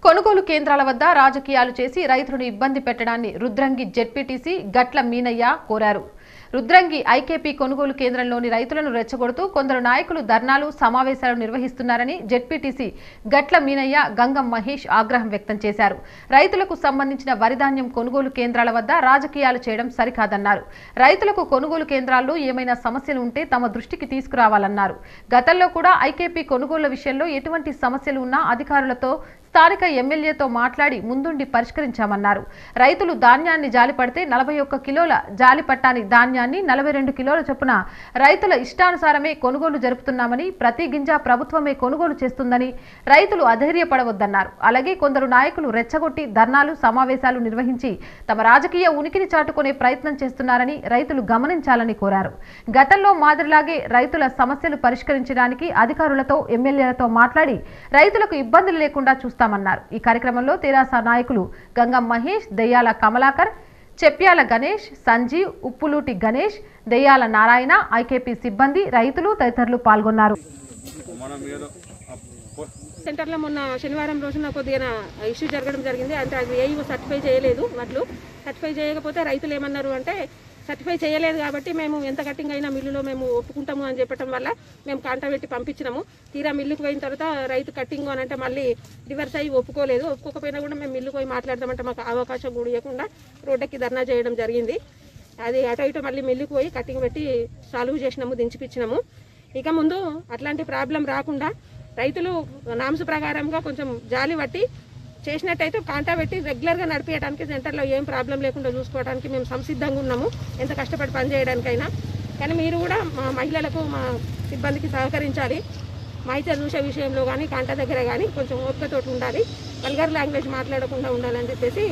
కొనుగోలు కేంద్రాల వద్ద రాజకీయాలు చేసి రైతులను ఇబ్బంది పెట్టడాన్ని రుద్రంగి జెడ్పీటీసీ గట్ల మీనయ్య కోరారు రుద్రంగి ఐకేపీ కొనుగోలు కేంద్రంలోని రైతులను రెచ్చగొడుతూ కొందరు నాయకులు ధర్నాలు సమావేశాలు నిర్వహిస్తున్నారని జెడ్పీటీసీ గట్ల మీనయ్య గంగం మహేష్ ఆగ్రహం వ్యక్తం చేశారు రైతులకు సంబంధించిన వరిధాన్యం కొనుగోలు కేంద్రాల వద్ద రాజకీయాలు చేయడం సరికాదన్నారు రైతులకు కొనుగోలు కేంద్రాల్లో ఏమైనా సమస్యలు ఉంటే తమ దృష్టికి తీసుకురావాలన్నారు గతంలో కూడా ఐకేపీ కొనుగోళ్ల విషయంలో ఎటువంటి సమస్యలు ఉన్నా అధికారులతో స్థానిక ఎమ్మెల్యేతో మాట్లాడి ముందుండి పరిష్కరించామన్నారు రైతులు ధాన్యాన్ని జాలిపడితే నలభై ఒక్క కిలోల జాలిపట్టాని ధాన్యాన్ని నలభై రెండు కిలోల చొప్పున రైతుల ఇష్టానుసారమే కొనుగోలు జరుపుతున్నామని ప్రతి గింజ ప్రభుత్వమే కొనుగోలు చేస్తుందని రైతులు అధైర్యపడవద్దన్నారు అలాగే కొందరు నాయకులు రెచ్చగొట్టి ధర్నాలు సమావేశాలు నిర్వహించి తమ రాజకీయ ఉనికిని చాటుకునే ప్రయత్నం చేస్తున్నారని రైతులు గమనించాలని కోరారు గతంలో మాదిరిలాగే రైతుల సమస్యలు పరిష్కరించడానికి అధికారులతో ఎమ్మెల్యేలతో మాట్లాడి రైతులకు ఇబ్బందులు లేకుండా చూస్తామన్నారు ఈ కార్యక్రమంలో తెరాస నాయకులు గంగం మహేష్ దెయ్యాల కమలాకర్ చెప్యాల గణేష్ సంజీవ్ ఉప్పులూటి గణేష్ దెయ్యాల నారాయణ ఐకేపీ సిబ్బంది రైతులు తదితరులు పాల్గొన్నారు మనం ఏదో అప్పు- సెంటర్లో మొన్న శనివారం రోజున కొద్దిగా ఇష్యూ జరగడం జరిగింది అంటే అది ఏఈఓ సర్టిఫై చేయలేదు వడ్లు సర్టిఫై చేయకపోతే రైతులు ఏమన్నారు అంటే సర్టిఫై చేయలేదు కాబట్టి మేము ఎంత కట్టింగ్ అయినా మిల్లులో మేము ఒప్పుకుంటాము అని చెప్పడం వల్ల మేము కాంటా పెట్టి పంపించినాము తీరా మిల్లుకు పోయిన తర్వాత రైతు కట్టింగ్ అని అంటే మళ్ళీ రివర్స్ అయ్యి ఒప్పుకోలేదు ఒప్పుకోకపోయినా కూడా మేము మిల్లుకు పోయి మాట్లాడదామంటే మాకు అవకాశం కూడా ఇవ్వకుండా రోడ్డుకి ధర్నా చేయడం జరిగింది అది అటు ఇటు మళ్ళీ మిల్లుకు పోయి కట్టింగ్ పెట్టి సాల్వ్ చేసినాము దించిపించినాము ఇక ముందు అట్లాంటి ప్రాబ్లం రాకుండా రైతులు నామ్స్ ప్రకారంగా కొంచెం జాలి పట్టి చేసినట్టయితే కాంటా పెట్టి రెగ్యులర్గా నడిపించడానికి సెంటర్లో ఏం ప్రాబ్లం లేకుండా చూసుకోవడానికి మేము సంసిద్ధంగా ఉన్నాము ఎంత కష్టపడి పని చేయడానికైనా కానీ మీరు కూడా మా మహిళలకు మా సిబ్బందికి సహకరించాలి మాయిత చూసే విషయంలో కానీ కాంటా దగ్గర కానీ కొంచెం ఓపికతోటి ఉండాలి వల్గర్ లాంగ్వేజ్ మాట్లాడకుండా ఉండాలని చెప్పేసి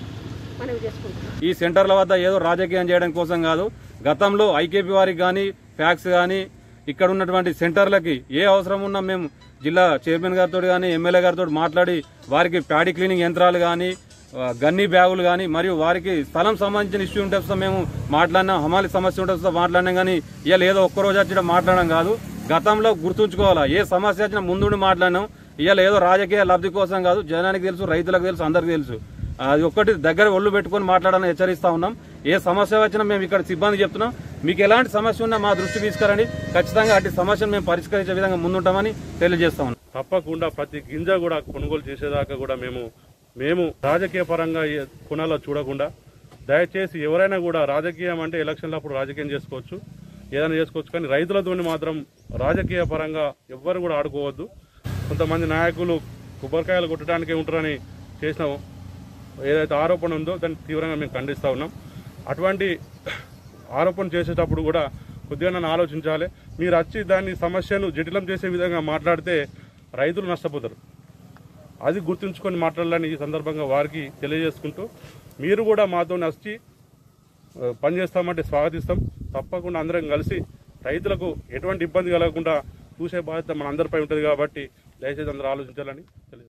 మనవి చేసుకుంటున్నాం ఈ సెంటర్ల వద్ద ఏదో రాజకీయం చేయడం కోసం కాదు గతంలో ఐకేపీ వారికి కానీ ఫ్యాక్స్ కానీ ఇక్కడ ఉన్నటువంటి సెంటర్లకి ఏ అవసరం ఉన్నా మేము జిల్లా చైర్మన్ గారితో కానీ ఎమ్మెల్యే గారితో మాట్లాడి వారికి ప్యాడీ క్లీనింగ్ యంత్రాలు కానీ ఆ, గన్ని బ్యాగులు కానీ మరియు వారికి స్థలం సంబంధించిన ఇష్యూ ఉంటే వస్తే మేము మాట్లాడినాం హమాలి సమస్య ఉంటే వస్తే మాట్లాడినాం కానీ ఇవాళ ఏదో ఒక్క రోజు వచ్చి మాట్లాడడం కాదు గతంలో గుర్తుంచుకోవాలా ఏ సమస్య వచ్చినా ముందుండి మాట్లాడినాం ఇవాళ ఏదో రాజకీయ లబ్ధి కోసం కాదు జనానికి తెలుసు రైతులకు తెలుసు అందరికి తెలుసు అది ఒక్కటి దగ్గర ఒళ్ళు పెట్టుకొని మాట్లాడాలని హెచ్చరిస్తా ఉన్నాం ఏ సమస్య వచ్చినా మేము ఇక్కడ సిబ్బంది చెప్తున్నాం మీకు ఎలాంటి సమస్య ఉన్నా మా దృష్టికి తీసుకురండి ఖచ్చితంగా అటు సమస్యను మేము పరిష్కరించే విధంగా ముందుంటామని తెలియజేస్తా ఉన్నాం తప్పకుండా ప్రతి గింజ కూడా కొనుగోలు చేసేదాకా కూడా మేము మేము రాజకీయ పరంగా ఏ కొనాలో చూడకుండా దయచేసి ఎవరైనా కూడా రాజకీయం అంటే ఎలక్షన్ల అప్పుడు రాజకీయం చేసుకోవచ్చు ఏదైనా చేసుకోవచ్చు కానీ రైతులతో మాత్రం రాజకీయ పరంగా ఎవ్వరు కూడా ఆడుకోవద్దు కొంతమంది నాయకులు కొబ్బరికాయలు కొట్టడానికే ఉంటారని చేసిన ఏదైతే ఆరోపణ ఉందో దాన్ని తీవ్రంగా మేము ఖండిస్తూ ఉన్నాం అటువంటి ఆరోపణ చేసేటప్పుడు కూడా కొద్దిగా నన్ను ఆలోచించాలి మీరు వచ్చి దాన్ని సమస్యను జటిలం చేసే విధంగా మాట్లాడితే రైతులు నష్టపోతారు అది గుర్తుంచుకొని మాట్లాడాలని ఈ సందర్భంగా వారికి తెలియజేసుకుంటూ మీరు కూడా మాతో వచ్చి ఆ, పనిచేస్తామంటే స్వాగతిస్తాం తప్పకుండా అందరం కలిసి రైతులకు ఎటువంటి ఇబ్బంది కలగకుండా చూసే బాధ్యత మన అందరిపై ఉంటుంది కాబట్టి దయచేసి అందరూ ఆలోచించాలని తెలియజేస్తాం